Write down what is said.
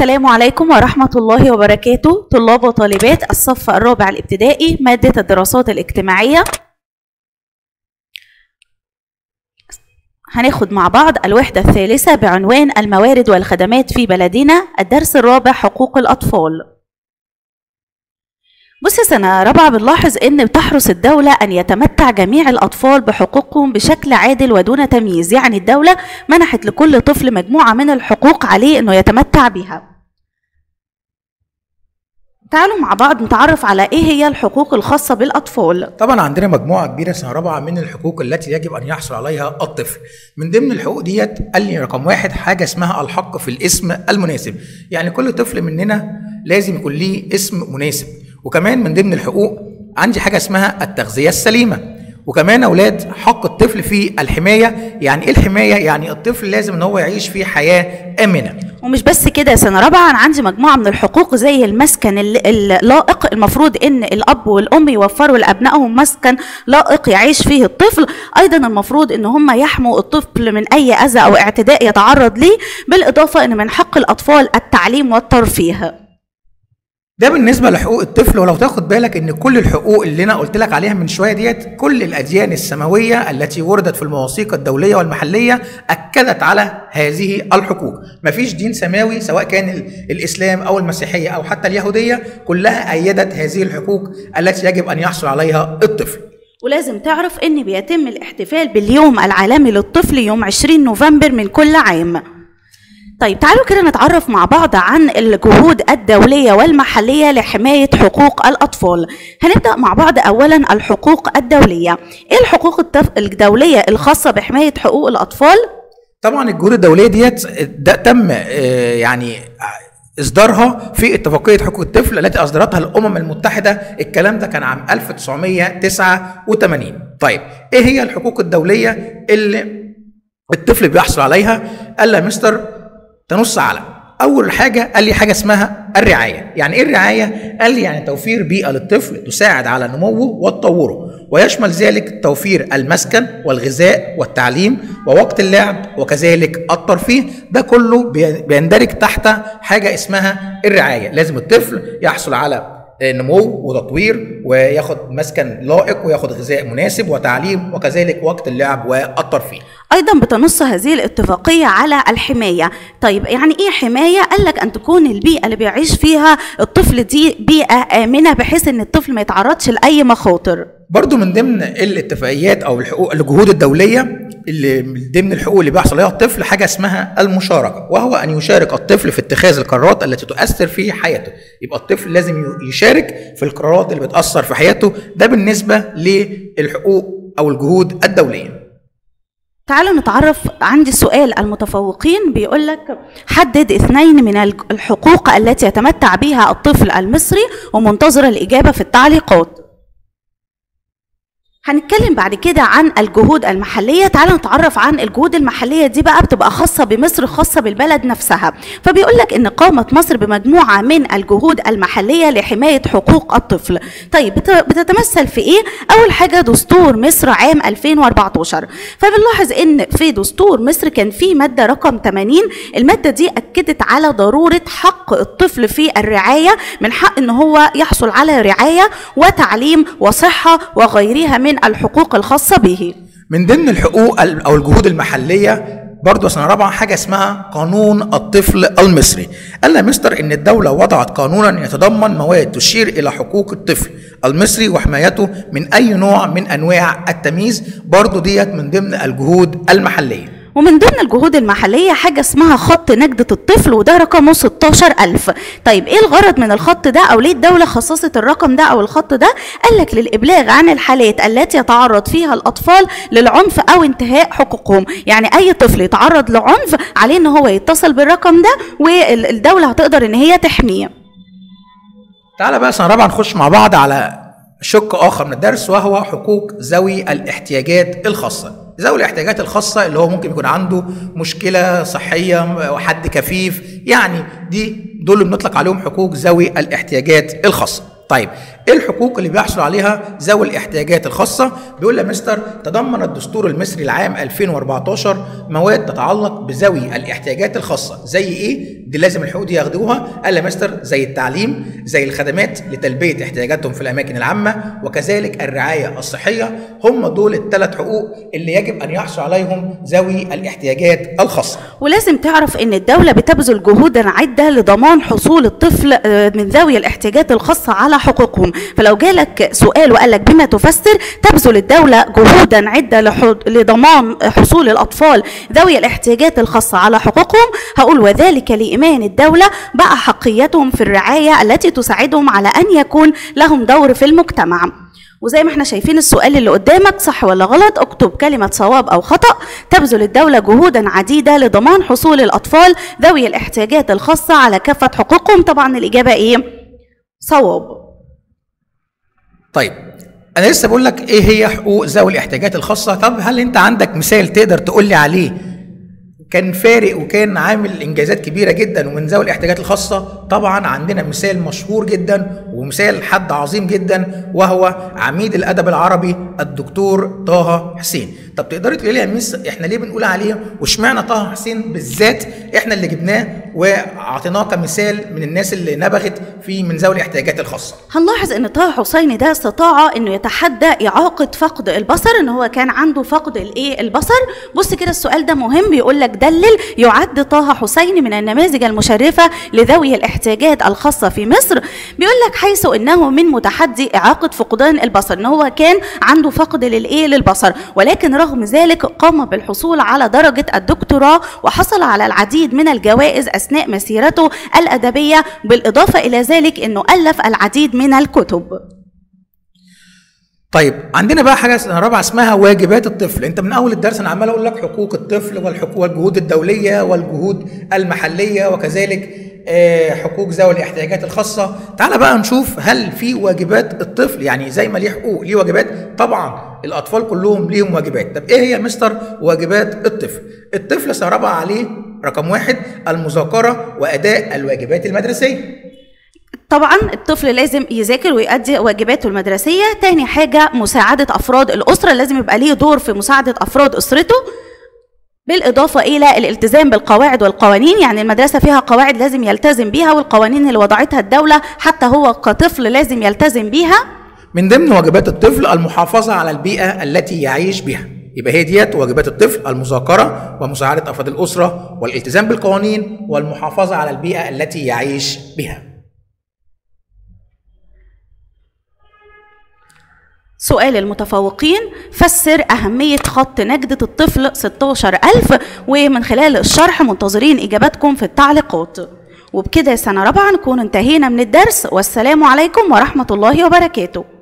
السلام عليكم ورحمة الله وبركاته طلاب وطالبات الصف الرابع الابتدائي مادة الدراسات الاجتماعية هناخد مع بعض الوحدة الثالثة بعنوان الموارد والخدمات في بلدنا الدرس الرابع حقوق الأطفال بص يا سنة رابعة بنلاحظ إن بتحرص الدولة أن يتمتع جميع الأطفال بحقوقهم بشكل عادل ودون تمييز يعني الدولة منحت لكل طفل مجموعة من الحقوق عليه إنه يتمتع بها تعالوا مع بعض نتعرف على إيه هي الحقوق الخاصة بالأطفال طبعا عندنا مجموعه كبيره سنه رابعه من الحقوق التي يجب ان يحصل عليها الطفل من ضمن الحقوق ديت قال لي رقم واحد حاجه اسمها الحق في الاسم المناسب يعني كل طفل مننا لازم يكون ليه اسم مناسب وكمان من ضمن الحقوق عندي حاجه اسمها التغذيه السليمه وكمان اولاد حق الطفل في الحمايه يعني ايه الحمايه يعني الطفل لازم ان هو يعيش في حياه امنه ومش بس كده يا سنة رابعة أنا عندي مجموعة من الحقوق زي المسكن الل- اللائق المفروض إن الأب والأم يوفروا لأبنائهم مسكن لائق يعيش فيه الطفل أيضا المفروض إن هم يحموا الطفل من أي أذى أو اعتداء يتعرض ليه بالإضافة إن من حق الأطفال التعليم والترفيه ده بالنسبه لحقوق الطفل ولو تاخد بالك ان كل الحقوق اللي انا قلت لك عليها من شويه ديت كل الاديان السماويه التي وردت في المواثيق الدوليه والمحليه اكدت على هذه الحقوق مفيش دين سماوي سواء كان ال- الاسلام او المسيحيه او حتى اليهوديه كلها ايدت هذه الحقوق التي يجب ان يحصل عليها الطفل ولازم تعرف إن بيتم الاحتفال باليوم العالمي للطفل يوم 20 نوفمبر من كل عام طيب تعالوا كده نتعرف مع بعض عن الجهود الدولية والمحلية لحماية حقوق الأطفال هنبدأ مع بعض أولا الحقوق الدولية إيه الحقوق التف... الدولية الخاصة بحماية حقوق الأطفال؟ طبعا الجهود الدوليه ديت ده تم آه، يعني اصدارها في اتفاقيه حقوق الطفل التي اصدرتها الامم المتحده الكلام ده كان عام 1989 طيب ايه هي الحقوق الدوليه اللي الطفل بيحصل عليها قال لي يا مستر تنص على اول حاجه قال لي حاجه اسمها الرعايه يعني ايه الرعايه قال لي يعني توفير بيئه للطفل تساعد على نموه وتطوره ويشمل ذلك توفير المسكن والغذاء والتعليم ووقت اللعب وكذلك الترفيه ده كله بي- بيندرج تحت حاجه اسمها الرعايه لازم الطفل يحصل على نمو وتطوير وياخد مسكن لائق وياخد غذاء مناسب وتعليم وكذلك وقت اللعب والترفيه أيضا بتنص هذه الاتفاقية على الحماية طيب يعني إيه حماية؟ قال لك أن تكون البيئة اللي بيعيش فيها الطفل دي بيئة آمنة بحيث أن الطفل ما يتعرضش لأي مخاطر برضو من ضمن الاتفاقيات او الحقوق الجهود الدوليه اللي من ضمن الحقوق اللي بيحصل عليها الطفل حاجه اسمها المشاركه وهو ان يشارك الطفل في اتخاذ القرارات التي تؤثر في حياته يبقى الطفل لازم ي- يشارك في القرارات اللي بتاثر في حياته ده بالنسبه للحقوق او الجهود الدوليه تعالوا نتعرف عندي سؤال المتفوقين بيقول لك حدد اثنين من الج- الحقوق التي يتمتع بها الطفل المصري ومنتظر الإجابة في التعليقات هنتكلم بعد كده عن الجهود المحلية تعالوا نتعرف عن الجهود المحلية دي بقى بتبقى خاصة بمصر خاصة بالبلد نفسها فبيقول لك ان قامت مصر بمجموعة من الجهود المحلية لحماية حقوق الطفل طيب بت- بتتمثل في ايه اول حاجة دستور مصر عام 2014 فبنلاحظ ان في دستور مصر كان في مادة رقم 80 المادة دي اكدت على ضرورة حق الطفل في الرعاية من حق ان هو يحصل على رعاية وتعليم وصحة وغيرها من الحقوق الخاصة به من ضمن الحقوق ال- او الجهود المحليه برضه سنه رابعه حاجه اسمها قانون الطفل المصري قال يا مستر ان الدوله وضعت قانونا يتضمن مواد تشير الى حقوق الطفل المصري وحمايته من اي نوع من انواع التمييز برضه ديت من ضمن الجهود المحليه ومن ضمن الجهود المحلية حاجة اسمها خط نجدة الطفل وده رقمه 16000 طيب ايه الغرض من الخط ده او ليه الدولة خصصت الرقم ده او الخط ده قال لك للإبلاغ عن الحالات التي يتعرض فيها الأطفال للعنف أو انتهاء حقوقهم يعني أي طفل يتعرض لعنف عليه ان هو يتصل بالرقم ده والدولة هتقدر ان هي تحميه تعالى بقى سنه رابعه نخش مع بعض على شق اخر من الدرس وهو حقوق ذوي الاحتياجات الخاصه ذوي الاحتياجات الخاصه اللي هو ممكن يكون عنده مشكله صحيه وحد كفيف يعني دي دول اللي بنطلق عليهم حقوق ذوي الاحتياجات الخاصه طيب ايه الحقوق اللي بيحصل عليها ذوي الاحتياجات الخاصه بيقول يا مستر تضمن الدستور المصري العام 2014 مواد تتعلق بذوي الاحتياجات الخاصه زي ايه دي لازم الحقوق دي ياخدوها قال يا مستر زي التعليم زي الخدمات لتلبيه احتياجاتهم في الاماكن العامه وكذلك الرعايه الصحيه هم دول الثلاث حقوق اللي يجب ان يحصل عليهم ذوي الاحتياجات الخاصه ولازم تعرف ان الدولة بتبذل جهودا عدة لضمان حصول الطفل آه، من ذوي الاحتياجات الخاصة على حقوقهم فلو جالك سؤال وقال لك بما تفسر تبذل الدولة جهودا عدة لح- لضمان حصول الأطفال ذوي الاحتياجات الخاصة على حقوقهم هقول وذلك لإيمان الدولة بأحقيتهم في الرعاية التي تساعدهم على أن يكون لهم دور في المجتمع وزي ما احنا شايفين السؤال اللي قدامك صح ولا غلط اكتب كلمة صواب أو خطأ تبذل الدولة جهودا عديدة لضمان حصول الأطفال ذوي الاحتياجات الخاصة على كافة حقوقهم طبعا الإجابة إيه؟ صواب طيب انا لسه بقول لك ايه هي حقوق ذوي الاحتياجات الخاصه طب هل انت عندك مثال تقدر تقول لي عليه كان فارق وكان عامل انجازات كبيره جدا ومن ذوي الاحتياجات الخاصه طبعا عندنا مثال مشهور جدا ومثال حد عظيم جدا وهو عميد الادب العربي الدكتور طه حسين طب تقدري تقولي لي يا ميس احنا ليه بنقول عليه واشمعنى طه حسين بالذات احنا اللي جبناه واعطيناه كمثال من الناس اللي نبغت في من ذوي الاحتياجات الخاصه هنلاحظ ان طه حسين ده استطاع انه يتحدى اعاقه فقد البصر ان هو كان عنده فقد الايه البصر بص كده السؤال ده مهم بيقول لك دلل يعد طه حسين من النماذج المشرفه لذوي الاحتياجات الخاصه في مصر بيقول لك حيث انه من متحدي اعاقه فقدان البصر ان هو كان عنده فقد للايه للبصر ولكن رغم ذلك قام بالحصول على درجه الدكتوراه وحصل على العديد من الجوائز اثناء مسيرته الادبيه بالاضافه الى ذلك انه الف العديد من الكتب طيب عندنا بقى حاجه سنة رابعه اسمها واجبات الطفل انت من اول الدرس انا عمال اقول لك حقوق الطفل والحقوق والجهود الدوليه والجهود المحليه وكذلك آه، حقوق ذوي الاحتياجات الخاصه تعال بقى نشوف هل في واجبات الطفل يعني زي ما ليه حقوق ليه واجبات طبعا الاطفال كلهم ليهم واجبات طب ايه هي يا مستر واجبات الطفل الطفل سنة رابعه عليه رقم واحد المذاكره واداء الواجبات المدرسيه طبعا الطفل لازم يذاكر ويؤدي واجباته المدرسيه تاني حاجه مساعده افراد الاسره لازم يبقى ليه دور في مساعده افراد اسرته بالإضافة إلى الالتزام بالقواعد والقوانين يعني المدرسة فيها قواعد لازم يلتزم بيها والقوانين اللي وضعتها الدولة حتى هو كطفل لازم يلتزم بيها من ضمن واجبات الطفل المحافظة على البيئة التي يعيش بها يبقى هي ديت واجبات الطفل المذاكرة ومساعدة أفراد الأسرة والالتزام بالقوانين والمحافظة على البيئة التي يعيش بها سؤال المتفوقين فسر أهمية خط نجدة الطفل 16000 ومن خلال الشرح منتظرين إجاباتكم في التعليقات وبكده سنة رابعة نكون انتهينا من الدرس والسلام عليكم ورحمة الله وبركاته